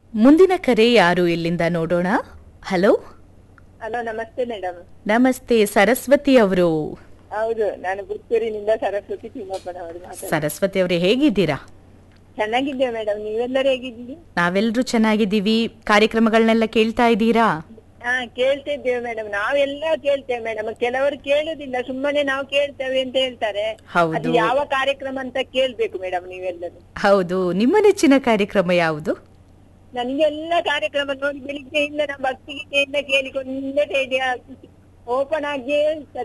ಮುಂದಿನ ಕರೆ ಯಾರು ಇಲ್ಲಿಂದ ನೋಡೋಣ ಹಲೋ ಹಲೋ ನಮಸ್ತೆ ಮೇಡಮ್ ನಮಸ್ತೆ ಸರಸ್ವತಿ ಅವರು ಹೌದು ನಾನು ಪುತ್ತೂರಿನಿಂದ ಸರಸ್ವತಿ ತಿಮ್ಮಪ್ಪನವರು ಮಾತಾಡ್ತೀನಿ ಸರಸ್ವತಿ ಅವರೇ ಹೇಗಿದ್ದೀರಾ ಚೆನ್ನಾಗಿದ್ದೇವೆ ಮೇಡಮ್ ನೀವೆಲ್ಲರೂ ಹೇಗಿದ್ದೀರಿ ನಾವೆಲ್ಲರೂ ಚೆನ್ನಾಗಿದ್ದೀವಿ ಕಾರ್ಯಕ್ರಮಗಳನ್ನೆಲ್ಲ ಕೇಳ್ತಾ ಇದ್ದೀರಾ ಹಾ ಕೇಳ್ತಾ ಇದ್ದೇವೆ ಮೇಡಮ್ ನಾವೆಲ್ಲ ಕೇಳ್ತೇವೆ ಮೇಡಮ್ ಕೆಲವರು ಕೇಳುದಿಲ್ಲ ಸುಮ್ಮನೆ ನಾವು ಕೇಳ್ತೇವೆ ಅಂತ ಹೇಳ್ತಾರೆ ಹೌದು. ಅದು ಯಾವ ಕಾರ್ಯಕ್ರಮ ಅಂತ ಕೇಳ್ಬೇಕು ಮೇಡಮ್ ನೀವೆಲ್ಲರೂ ಹೌದು ನಿಮ್ಮ ನೆಚ್ಚಿನ ಕಾರ್ಯಕ್ರಮ ಯಾವುದು ನನಗೆಲ್ಲ ಕಾರ್ಯಕ್ರಮ ನೋಡಿ ಬೆಳಿಗ್ಗೆಯಿಂದ ನಮ್ಮ ಭಕ್ತಿಗೀತೆಯಿಂದ ಕೇಳಿಕೊಂಡೇ ಓಪನ್ ಆಗಿಯೇ ಇರ್ತದೆ